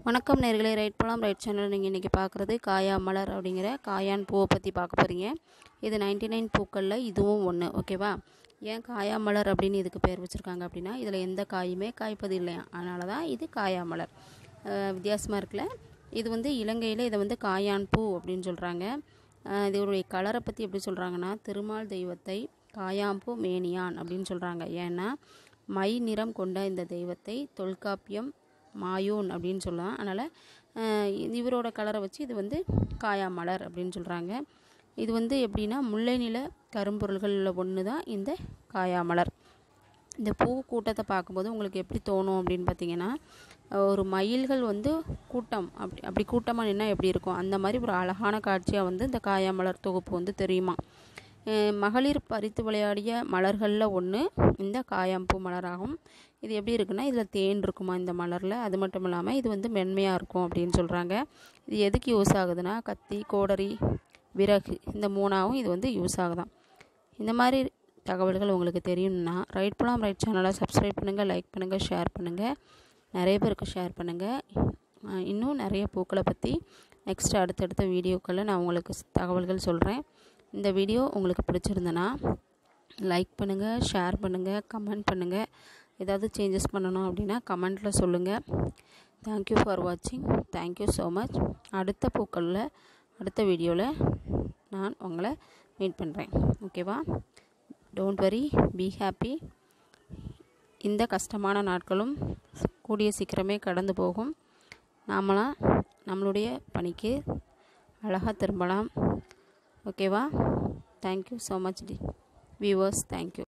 வணக்கம் நேர்களே ரைட் போலாம் ரைட் சேனல் நீங்கள் இன்றைக்கி பார்க்குறது காயா மலர் அப்படிங்கிற காயான் பூவை பற்றி பார்க்க போகிறீங்க இது 99 நைன் பூக்களில் இதுவும் ஒன்று ஓகேவா ஏன் காயா மலர் அப்படின்னு இதுக்கு பேர் வச்சுருக்காங்க அப்படின்னா இதில் எந்த காயுமே காய்ப்பது இல்லையா அதனால தான் இது காயா மலர் வித்தியாசமாக இருக்குல்ல இது வந்து இலங்கையில் இதை வந்து காயான் பூ அப்படின்னு சொல்கிறாங்க இதோடைய கலரை பற்றி எப்படி சொல்கிறாங்கன்னா திருமால் தெய்வத்தை காயாம்பூ மேனியான் அப்படின்னு சொல்கிறாங்க ஏன்னா மை நிறம் கொண்ட இந்த தெய்வத்தை தொல்காப்பியம் மாயூன் அப்படின்னு சொல்லலாம் அதனால் இவரோட கலரை வச்சு இது வந்து காயாமலர் அப்படின்னு சொல்கிறாங்க இது வந்து எப்படின்னா முல்லை நில கரும்பொருள்களில் ஒன்று தான் இந்த காயாமலர் இந்த பூ கூட்டத்தை பார்க்கும்போது உங்களுக்கு எப்படி தோணும் அப்படின்னு பார்த்தீங்கன்னா ஒரு மயில்கள் வந்து கூட்டம் அப்படி அப்படி கூட்டமாக நின்னா எப்படி இருக்கும் அந்த மாதிரி ஒரு அழகான காட்சியாக வந்து இந்த காயாமலர் தொகுப்பு வந்து தெரியுமா மகளிர் பறித்து விளையாடிய மலர்களில் ஒன்று இந்த காயாம்பூ மலராகும் இது எப்படி இருக்குன்னா இதில் தேன் இருக்குமா இந்த மலரில் அது மட்டும் இல்லாமல் இது வந்து மென்மையாக இருக்கும் அப்படின்னு சொல்கிறாங்க இது எதுக்கு யூஸ் ஆகுதுன்னா கத்தி கோடரி விறகு இந்த மூணாவும் இது வந்து யூஸ் ஆகுதான் இந்த மாதிரி தகவல்கள் உங்களுக்கு தெரியும்னா ரைட் போலாம் ரைட் சேனலை சப்ஸ்கிரைப் பண்ணுங்கள் லைக் பண்ணுங்கள் ஷேர் பண்ணுங்கள் நிறைய பேருக்கு ஷேர் பண்ணுங்கள் இன்னும் நிறைய பூக்களை பற்றி நெக்ஸ்ட் அடுத்தடுத்த வீடியோக்களில் நான் உங்களுக்கு தகவல்கள் சொல்கிறேன் இந்த வீடியோ உங்களுக்கு பிடிச்சிருந்தனா லைக் பண்ணுங்கள் ஷேர் பண்ணுங்கள் கமெண்ட் பண்ணுங்கள் ஏதாவது சேஞ்சஸ் பண்ணணும் அப்படின்னா கமெண்ட்டில் சொல்லுங்கள் தேங்க்யூ ஃபார் வாட்சிங் தேங்க்யூ ஸோ மச் அடுத்த பூக்களில் அடுத்த வீடியோவில் நான் உங்களை மீட் பண்ணுறேன் ஓகேவா டோன்ட் வரி பி ஹாப்பி இந்த கஷ்டமான நாட்களும் கூடிய சீக்கிரமே கடந்து போகும் நாமலாம் நம்மளுடைய பணிக்கு அழகாக திரும்பலாம் ஓகேவா thank you so much the viewers thank you